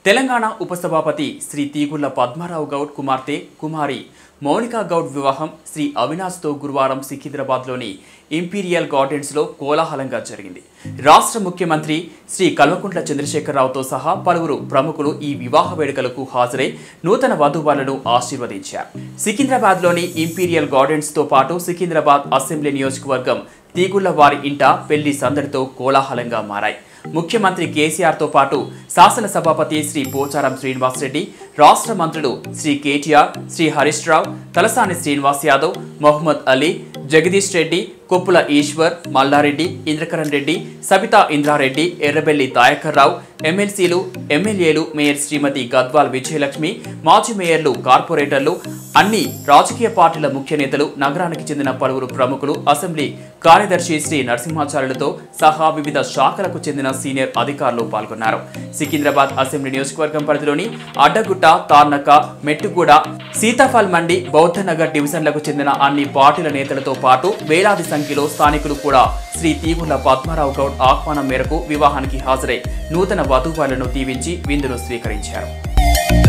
తెలంగాణ ఉపసభాపతి శ్రీ తీగుళ్ల పద్మారావు గౌడ్ కుమార్తె కుమారి మౌనికా గౌడ్ వివాహం శ్రీ అవినాష్తో గురువారం సికింద్రాబాద్లోని ఇంపీరియల్ గార్డెన్స్లో కోలాహలంగా జరిగింది రాష్ట్ర ముఖ్యమంత్రి శ్రీ కల్వకుంట్ల చంద్రశేఖరరావుతో సహా పలువురు ప్రముఖులు ఈ వివాహ వేడుకలకు హాజరై నూతన వధువులను ఆశీర్వదించారు సికింద్రాబాద్లోని ఇంపీరియల్ గార్డెన్స్తో పాటు సికింద్రాబాద్ అసెంబ్లీ నియోజకవర్గం తీగుళ్ల వారి ఇంట పెళ్లి సందడితో కోలాహలంగా మారాయి ముఖ్యమంత్రి కేసీఆర్తో పాటు శాసనసభాపతి శ్రీ పోచారం శ్రీనివాసరెడ్డి రాష్ట్ర మంత్రులు శ్రీ కేటీఆర్ శ్రీ హరీష్ రావు తలసాని శ్రీనివాస్ యాదవ్ మొహమ్మద్ అలీ జగదీష్ రెడ్డి కొప్పుల ఈశ్వర్ మల్లారెడ్డి ఇంద్రకరణ్ రెడ్డి సబితా ఇంద్రారెడ్డి ఎర్రబెల్లి దయాకర్ రావు ఎమ్మెల్సీలు ఎమ్మెల్యేలు మేయర్ శ్రీమతి గద్వాల్ విజయలక్ష్మి మాజీ మేయర్లు కార్పొరేటర్లు అన్ని రాజకీయ పార్టీల ముఖ్య నేతలు నగరానికి చెందిన పలువురు ప్రముఖులు అసెంబ్లీ కార్యదర్శి శ్రీ నరసింహాచార్యులతో సహా వివిధ శాఖలకు చెందిన సీనియర్ అధికారులు పాల్గొన్నారు సికింద్రాబాద్ అసెంబ్లీ నియోజకవర్గం పరిధిలోని అడ్డగుట్ట తార్నక మెట్టుగూడ సీతాఫల్ మండి బౌద్ధనగర్ డివిజన్లకు చెందిన అన్ని పార్టీల నేతలతో పాటు వేలాది సంఖ్యలో స్థానికులు కూడా శ్రీ తీగుళ్ల పద్మారావు గౌడ్ ఆహ్వానం మేరకు వివాహానికి హాజరై నూతన వధూవరులను దీవించి విందును స్వీకరించారు